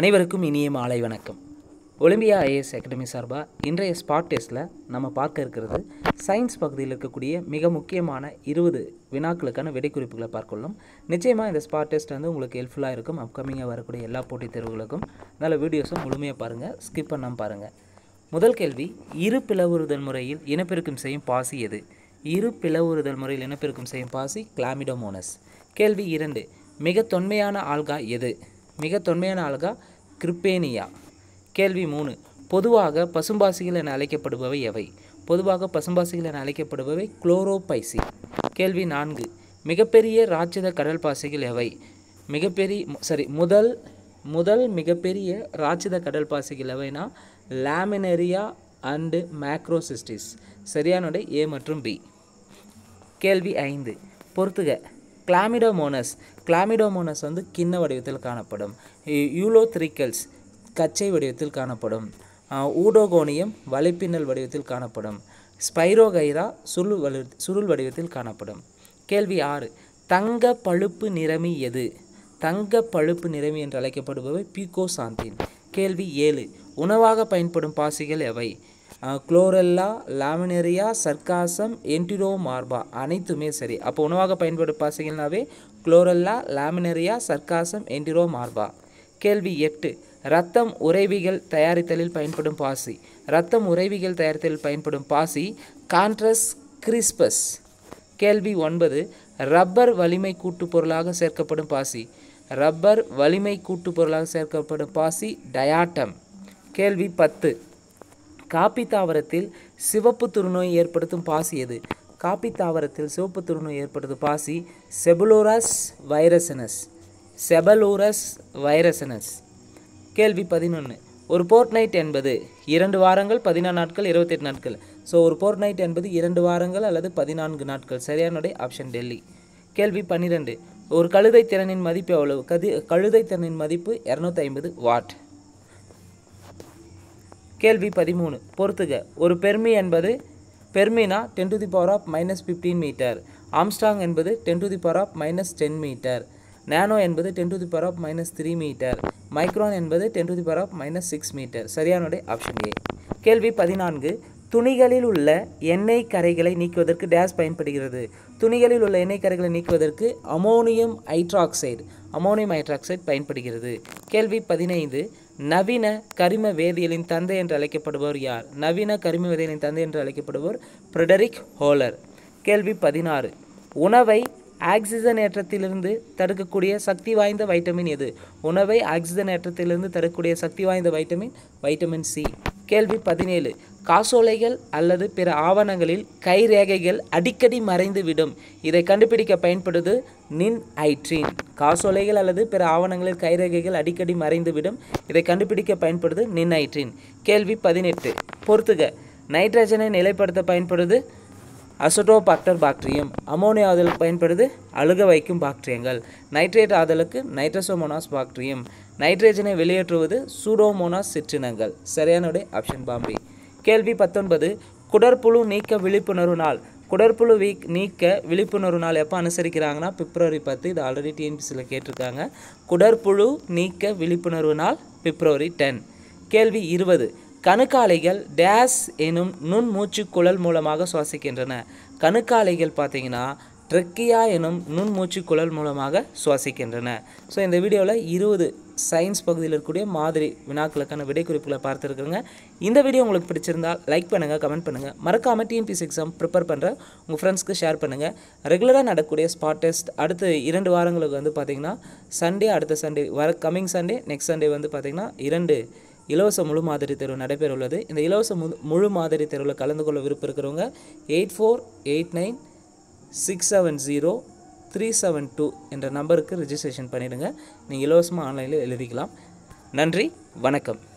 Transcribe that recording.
அனைவருக்கும் இனிய மாலை வணக்கம் ஒலிம்பியா ஐஏஎஸ் அகாடமி சார்பாக இன்றைய ஸ்பாட் டெஸ்ட்டில் நம்ம பார்க்க இருக்கிறது சயின்ஸ் பகுதியில் இருக்கக்கூடிய மிக முக்கியமான இருபது வினாக்களுக்கான விடைக்குறிப்புகளை பார்க்கலாம் நிச்சயமாக இந்த ஸ்பாட் டெஸ்ட் வந்து உங்களுக்கு ஹெல்ப்ஃபுல்லாக இருக்கும் அப்கமிங்காக வரக்கூடிய எல்லா போட்டித் தேர்வுகளுக்கும் அதனால் வீடியோஸும் முழுமையாக பாருங்கள் ஸ்கிப் பண்ணாமல் பாருங்கள் முதல் கேள்வி இரு பிளவுறுதல் முறையில் இனப்பெருக்கம் செய்யும் பாசி எது இரு பிளவுறுதல் முறையில் இனப்பெருக்கம் செய்யும் பாசி கிளாமிடோமோனஸ் கேள்வி இரண்டு மிக தொன்மையான ஆல்கா எது மிக தொன்மையான ஆல்கா கிரிப்பேனியா கேள்வி மூணு பொதுவாக பசும்பாசிகள் என அழைக்கப்படுபவை எவை பொதுவாக பசும்பாசிகள் என அழைக்கப்படுபவை குளோரோபைசி கேள்வி நான்கு மிகப்பெரிய ராட்சத கடல் பாசிகள் எவை மிகப்பெரிய சாரி முதல் முதல் மிகப்பெரிய ராட்சத கடல் பாசிகள் எவைனா லேமினரியா அண்டு மேக்ரோசிஸ்டிஸ் சரியான விடை ஏ மற்றும் பி கேள்வி ஐந்து பொறுத்துக கிளாமிடோமோனஸ் கிளாமிடோமோனஸ் வந்து கிண்ண வடிவத்தில் காணப்படும் யூலோத்ரிக்கல்ஸ் கச்சை வடிவத்தில் காணப்படும் ஆஹ், ஊடோகோனியம் வலைப்பின்னல் வடிவத்தில் காணப்படும் ஸ்பைரோகைரா சுருள் வலு சுருள் வடிவத்தில் காணப்படும் கேள்வி ஆறு தங்க பழுப்பு நிறமி எது தங்க பழுப்பு நிறமி என்று அழைக்கப்படுபவை பீகோசாந்தின் கேள்வி ஏழு உணவாக பயன்படும் பாசிகள் எவை அஹ், குளோரெல்லா லாமினேரியா சர்க்காசம் என்டிரோமார்பா அனைத்துமே சரி அப்போ உணவாக பயன்படும் பாசிகள்னாவே குளோரெல்லா லாமினேரியா சர்க்காசம் என்டிரோமார்பா கேள்வி எட்டு ரத்தம் உறைவிகள் தயாரித்தலில் பயன்படும் பாசி ரத்தம் உறைவிகள் தயாரித்தலில் பயன்படும் பாசி கான்ட்ரஸ் கிறிஸ்பஸ் கேள்வி ஒன்பது ரப்பர் வலிமை கூட்டுப் பொருளாக சேர்க்கப்படும் பாசி ரப்பர் வலிமை கூட்டுப் பொருளாக சேர்க்கப்படும் பாசி டயாட்டம் கேள்வி பத்து காப்பி தாவரத்தில் சிவப்பு துருநோய் ஏற்படுத்தும் பாசி எது காப்பி தாவரத்தில் சிவப்பு துருநோய் ஏற்படுத்தும் பாசி செபுலோரஸ் வைரசனஸ் செபலோரஸ் வைரசனஸ் கேள்வி பதினொன்று ஒரு போர்ட் நைட் என்பது இரண்டு வாரங்கள் பதினாறு நாட்கள் இருபத்தெட்டு நாட்கள் ஸோ ஒரு போர்ட் நைட் என்பது இரண்டு வாரங்கள் அல்லது பதினான்கு நாட்கள் சரியான விடை ஆப்ஷன் டெல்லி கேள்வி பன்னிரெண்டு ஒரு கழுதை திறனின் மதிப்பு எவ்வளவு கதி கழுதை திறனின் மதிப்பு இரநூத்தி ஐம்பது வாட் கேள்வி பதிமூணு பொறுத்துக ஒரு பெர்மி என்பது பெர்மினா ten to the power of minus fifteen metre angstrom என்பது ten to the power of minus ten metre nano என்பது ten to the power of minus three metre micron என்பது ten to the power of minus six metre சரியான விடை option A கேள்வி பதினான்கு துணிகளில் உள்ள எண்ணெய் கரைகளை நீக்குவதற்கு டேஸ் பயன்படுகிறது துணிகளில் உள்ள எண்ணெய் கரைகளை நீக்குவதற்கு அமோனியம் ஹைட்ராக்சைடு அமோனியம் ஹைட்ராக்சைடு பயன்படுகிறது கேள்வி பதினைந்து நவீன கரிம வேதியியலின் தந்தை என்று அழைக்கப்படுபவர் யார் நவீன கரிம வேதியியலின் தந்தை என்று அழைக்கப்படுபவர் ஃப்ரெடரிக் ஹோலர் கேள்வி பதினாறு உணவை ஆக்சிஜன் ஏற்றத்திலிருந்து தடுக்கக்கூடிய சக்தி வாய்ந்த வைட்டமின் எது உணவை ஆக்சிஜன் ஏற்றத்திலிருந்து தடுக்கக்கூடிய சக்தி வாய்ந்த வைட்டமின் வைட்டமின் சி கேள்வி பதினேழு காசோலைகள் அல்லது பிற ஆவணங்களில் கைரேகைகள் அடிக்கடி மறைந்து விடும் இதை கண்டுபிடிக்க பயன்படுது நின் ஐட்ரின் காசோலைகள் அல்லது பிற ஆவணங்களில் கைரேகைகள் அடிக்கடி மறைந்து விடும் இதை கண்டுபிடிக்க பயன்படுது நின் ஐட்ரின் கேள்வி பதினெட்டு பொறுத்துக நைட்ரஜனை நிலைப்படுத்த பயன்படுது அசோட்டோபாக்டர் பாக்டீரியம் அமோனியா ஆதலுக்கு பயன்படுது அழுக வைக்கும் பாக்டீரியங்கள் நைட்ரேட் ஆதலுக்கு நைட்ரசோமோனாஸ் பாக்டீரியம் நைட்ரஜனை வெளியேற்றுவது சூடோமோனாஸ் சிற்றினங்கள் சரியான விடை ஆப்ஷன் பாம்பே கேள்வி பத்தொன்பது குடற்புழு நீக்க விழிப்புணர்வு நாள் குடற்புழு வீக் நீக்க விழிப்புணர்வு நாள் எப்போ அனுசரிக்கிறாங்கன்னா பிப்ரவரி பத்து இது ஆல்ரெடி டிஎன்பிசியில் கேட்டிருக்காங்க குடற்புழு நீக்க விழிப்புணர்வு நாள் பிப்ரவரி டென் கேள்வி இருபது கணுக்காலைகள் டேஸ் எனும் நுண் மூச்சுக்குழல் மூலமாக சுவாசிக்கின்றன கணுக்காலைகள் பார்த்தீங்கன்னா ட்ரெக்கியா எனும் நுண் மூச்சுக்குழல் மூலமாக சுவாசிக்கின்றன ஸோ இந்த வீடியோவில் இருபது சயின்ஸ் பகுதியில் இருக்கக்கூடிய மாதிரி வினாக்களுக்கான விடைக்குறிப்புகளை பார்த்துருக்குறங்க இந்த வீடியோ உங்களுக்கு பிடிச்சிருந்தால் லைக் பண்ணுங்கள் கமெண்ட் பண்ணுங்கள் மறக்காமல் டிஎன்பிசி எக்ஸாம் ப்ரிப்பேர் பண்ணுற உங்கள் ஃப்ரெண்ட்ஸ்க்கு ஷேர் பண்ணுங்கள் ரெகுலராக நடக்கக்கூடிய ஸ்பாட் டெஸ்ட் அடுத்து இரண்டு வாரங்களுக்கு வந்து பார்த்திங்கன்னா சண்டே அடுத்த சண்டே வர கம்மிங் சண்டே நெக்ஸ்ட் சண்டே வந்து பார்த்திங்கன்னா இரண்டு இலவச முழு மாதிரி தேர்வு நடைபெற உள்ளது இந்த இலவச மு முழு மாதிரி தேர்வில் கலந்து கொள்ள விருப்பம் இருக்கிறவங்க eight four eight nine six seven zero three seven two என்ற நம்பருக்கு ரிஜிஸ்ட்ரேஷன் பண்ணிவிடுங்க நீங்கள் இலவசமாக ஆன்லைனில் எழுதிக்கலாம் நன்றி வணக்கம்